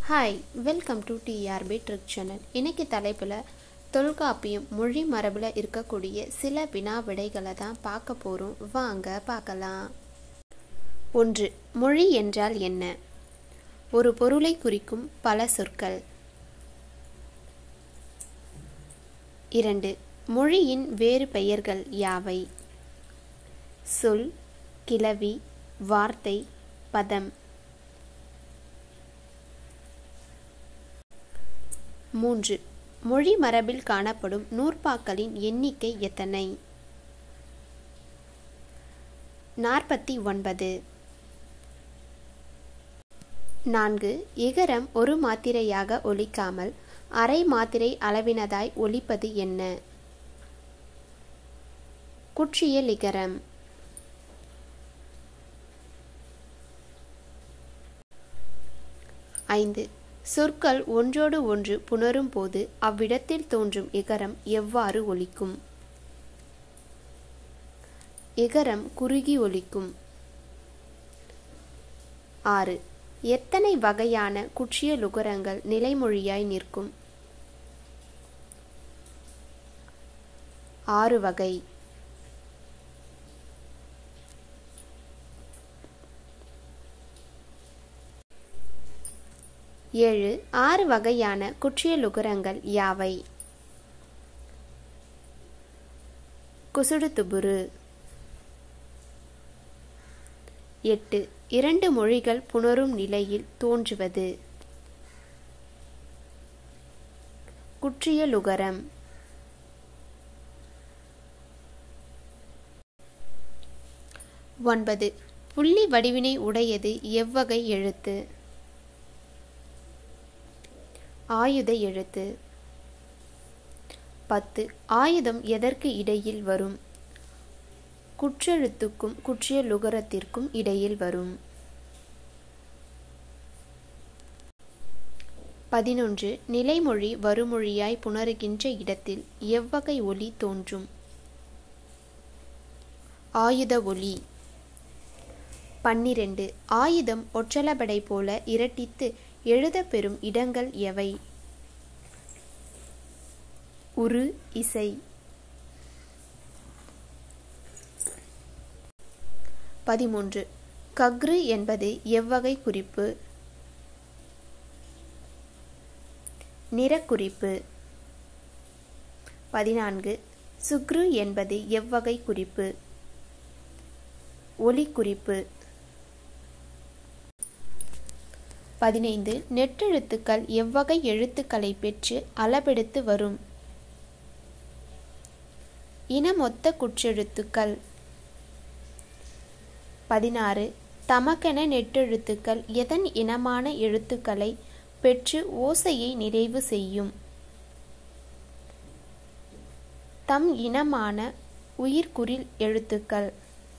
hi welcome to TRB trick channel இன்னைக்கு தலைப்பில் தொல்காப்பியம் மொழி மரபில் இருக்கக்கூடிய சில வினா விடைகளை தான் பார்க்க போகிறோம் வாங்க பார்க்கலாம் ஒன்று மொழி என்றால் என்ன ஒரு பொருளை குறிக்கும் பல சொற்கள் இரண்டு மொழியின் வேறு பெயர்கள் யாவை சொல் கிளவி வார்த்தை பதம் மூன்று மொழி மரபில் காணப்படும் நூற்பாக்களின் எண்ணிக்கை எத்தனை நாற்பத்தி ஒன்பது நான்கு இகரம் ஒரு மாத்திரையாக ஒலிக்காமல் அரை மாத்திரை அளவினதாய் ஒலிப்பது என்ன குற்றியல் இகரம் ஐந்து சொற்கள் ஒன்றோடு ஒன்று புணரும் போது அவ்விடத்தில் தோன்றும் இகரம் எவ்வாறு ஒலிக்கும் இகரம் குறுகி ஒலிக்கும் ஆறு எத்தனை வகையான குற்றிய லுகரங்கள் நிலைமொழியாய் நிற்கும் ஆறு வகை ஏழு ஆறு வகையான குற்றியலுகரங்கள் யாவை குசுடுதுபுரு எட்டு இரண்டு மொழிகள் புணரும் நிலையில் தோன்றுவது குற்றியலுகரம் ஒன்பது புள்ளி வடிவினை உடையது எவ்வகை எழுத்து ஆயுத எழுத்து பத்து ஆயுதம் எதற்கு இடையில் வரும் குற்றெழுத்துக்கும் குற்றிய லுகரத்திற்கும் இடையில் வரும் பதினொன்று நிலைமொழி வருமொழியாய் புணருகின்ற இடத்தில் எவ்வகை ஒலி தோன்றும் ஆயுத ஒலி பன்னிரண்டு ஆயுதம் ஒற்றலபடை போல இரட்டித்து எழுதப்பெறும் இடங்கள் எவை உரு இசை பதிமூன்று கக்ரு என்பது எவ்வகை குறிப்பு நிறக்குறிப்பு பதினான்கு சுக்ரு என்பது எவ்வகை குறிப்பு ஒலி குறிப்பு பதினைந்து நெட்டெழுத்துக்கள் எவ்வகை எழுத்துக்களை பெற்று அளபெடுத்து வரும் இனமொத்த குற்றெழுத்துக்கள் பதினாறு தமக்கென நெட்டெழுத்துக்கள் எதன் இனமான எழுத்துக்களை பெற்று ஓசையை நிறைவு செய்யும் தம் இனமான உயிர்குறில் எழுத்துக்கள்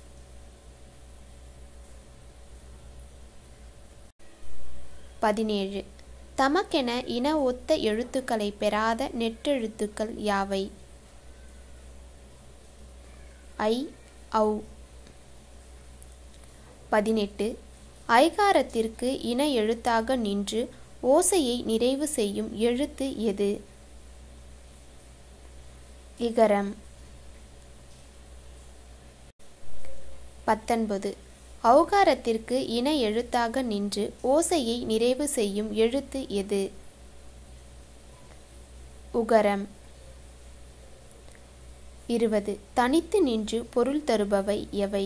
பதினேழு தமக்கென இன ஒத்த எழுத்துக்களை பெறாத நெட்டெழுத்துக்கள் யாவை ஐ ஔ பதினெட்டு ஐகாரத்திற்கு இன எழுத்தாக நின்று ஓசையை நிறைவு செய்யும் எழுத்து எது இகரம் பத்தொன்பது ஔகாரத்திற்கு இன எழுத்தாக நின்று ஓசையை நிறைவு செய்யும் எழுத்து எது உகரம் இருபது தனித்து நின்று பொருள் தருபவை எவை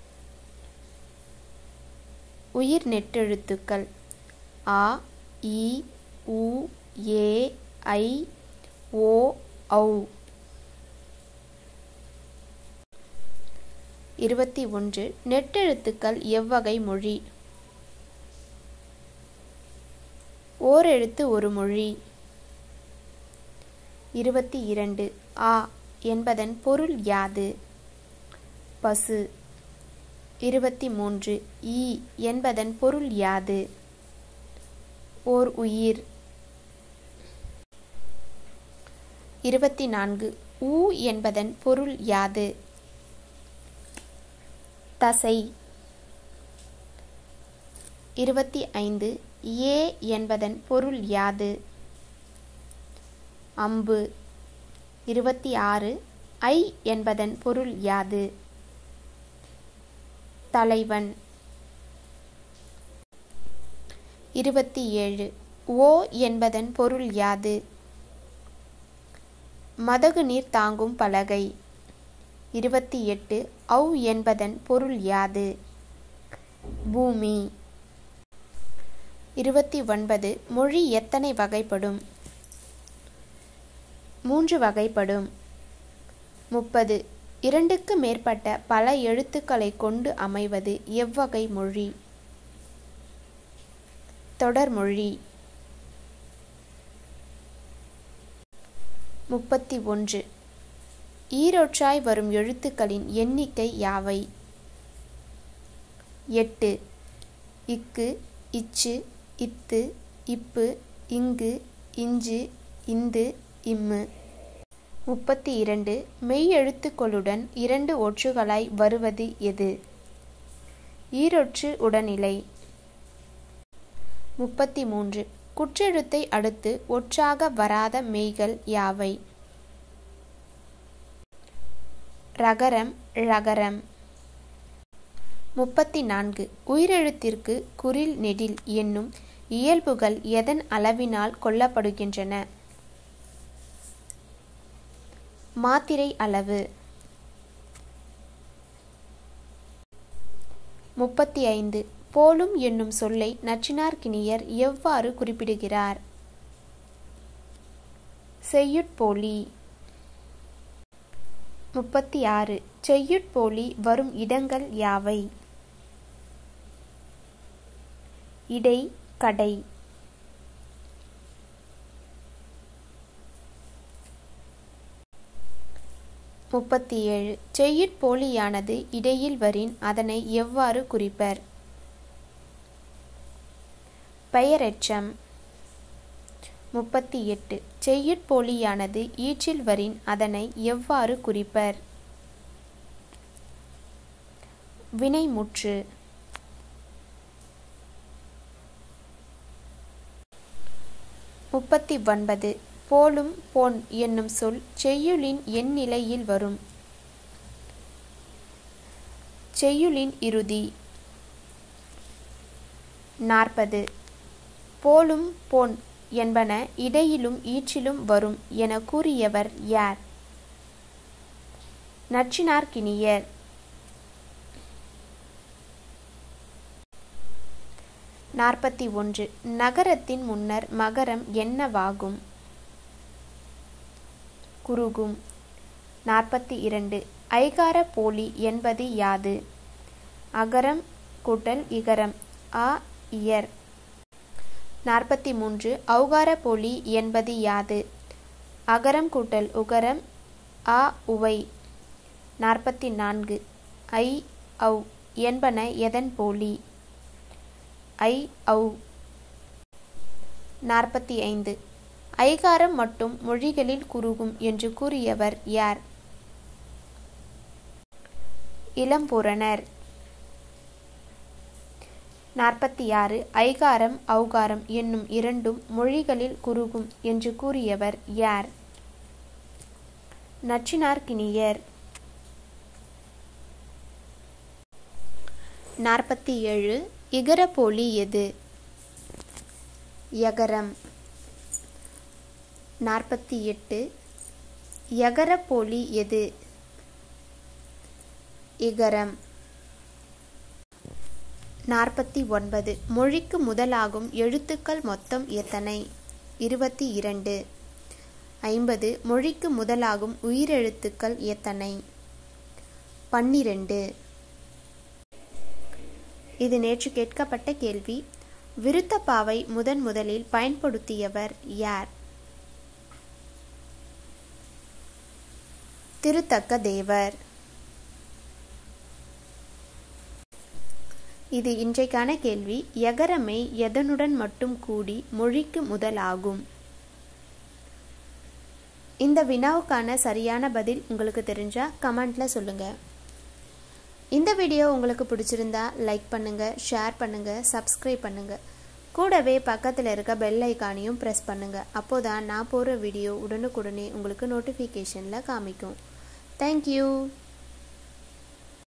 உயிர் நெட்டெழுத்துக்கள் ஆ இ உ ஏ ஐ ஓ ஔ இருபத்தி ஒன்று நெட்டெழுத்துக்கள் எவ்வகை மொழி ஓரெழுத்து ஒரு மொழி இருபத்தி இரண்டு ஆ என்பதன் பொருள் யாது பசு இருபத்தி மூன்று ஈ என்பதன் பொருள் யாது ஓர் உயிர் இருபத்தி நான்கு ஊ என்பதன் பொருள் யாது தசை இருபத்தி ஐந்து ஏ என்பதன் பொருள் யாது அம்பு இருபத்தி ஆறு ஐ என்பதன் பொருள் யாது தலைவன் இருபத்தி ஏழு ஓ என்பதன் பொருள் யாது மதகு நீர் தாங்கும் பலகை இருபத்தி எட்டு ஔ என்பதன் பொருள் யாது பூமி இருபத்தி ஒன்பது மொழி எத்தனை வகைப்படும் மூன்று வகைப்படும் முப்பது இரண்டுக்கு மேற்பட்ட பல எழுத்துக்களை கொண்டு அமைவது எவ்வகை மொழி தொடர்மொழி முப்பத்தி ஒன்று ஈரொற்றாய் வரும் எழுத்துக்களின் எண்ணிக்கை யாவை எட்டு இக்கு இச்சு இத்து இப்பு இங்கு இஞ்சு இந்து இம்மு முப்பத்தி இரண்டு மெய் எழுத்துக்களுடன் இரண்டு ஒற்றுகளாய் வருவது எது ஈரொற்று உடனிலை முப்பத்தி மூன்று குற்றெழுத்தை அடுத்து ஒற்றாக வராத மெய்கள் யாவை ரகரம் ழகரம் முப்பத்தி நான்கு உயிரெழுத்திற்கு குறில் நெடில் என்னும் இயல்புகள் எதன் அளவினால் கொள்ளப்படுகின்றன மாத்திரை அளவு முப்பத்தி ஐந்து போலும் என்னும் சொல்லை நச்சினார்க்கினியர் எவ்வாறு குறிப்பிடுகிறார் செய்யுட்போலி முப்பத்தி ஆறு செய்யுட்போலி வரும் இடங்கள் யாவை இடை கடை முப்பத்தி ஏழு செய்யுட்போலியானது இடையில் வரின் அதனை எவ்வாறு குறிப்பர் பெயரெச்சம் முப்பத்தி எட்டு செய்யுட்போலியானது ஈற்றில் வரின் அதனை எவ்வாறு குறிப்பர் வினைமுற்று முப்பத்தி ஒன்பது போலும் போன் என்னும் சொல் செய்யுளின் என் நிலையில் வரும் செய்யுளின் இறுதி நாற்பது போலும் போன் என்பன இடையிலும் ஈற்றிலும் வரும் என கூறியவர் யார் நச்சினார்க்கினியர் நாற்பத்தி ஒன்று நகரத்தின் முன்னர் மகரம் என்னவாகும் குறுகும் நாற்பத்தி இரண்டு ஐகார போலி என்பது யாது அகரம் கூட்டல் இகரம் ஆ இயர் நாற்பத்தி மூன்று ஔகார போலி என்பது யாது அகரம் கூட்டல் உகரம் ஆ உவை நாற்பத்தி நான்கு ஐ ஔ என்பன எதன் போலி ஐ ஔ நாற்பத்தி ஐந்து ஐகாரம் மட்டும் மொழிகளில் குறுகும் என்று கூறியவர் யார் இளம்பூரணர் நாற்பத்தி ஆறு ஐகாரம் ஔகாரம் என்னும் இரண்டும் மொழிகளில் குறுகும் என்று கூறியவர் யார் நச்சினார்க்கினியர் நாற்பத்தி ஏழு இகரப்போலி எது யகரம் நாற்பத்தி எட்டு யகரப்போலி எது இகரம் நாற்பத்தி ஒன்பது மொழிக்கு முதலாகும் எழுத்துக்கள் மொத்தம் எத்தனை இருபத்தி இரண்டு ஐம்பது மொழிக்கு முதலாகும் உயிரெழுத்துக்கள் எத்தனை பன்னிரண்டு இது நேற்று கேட்கப்பட்ட கேள்வி விருத்தப்பாவை முதன் முதலில் பயன்படுத்தியவர் யார் திருத்தக்க தேவர் இது இன்றைக்கான கேள்வி எகரமை எதனுடன் மட்டும் கூடி மொழிக்கு முதலாகும் இந்த வினாவுக்கான சரியான பதில் உங்களுக்கு தெரிஞ்சா கமெண்ட்ல சொல்லுங்க இந்த வீடியோ உங்களுக்கு பிடிச்சிருந்தா லைக் பண்ணுங்க ஷேர் பண்ணுங்க சப்ஸ்கிரைப் பண்ணுங்க கூடவே பக்கத்தில் இருக்க பெல் ஐக்கானையும் ப்ரெஸ் பண்ணுங்கள் அப்போ தான் நான் போடுற வீடியோ உடனுக்குடனே உங்களுக்கு நோட்டிஃபிகேஷனில் காமிக்கும் தேங்க்யூ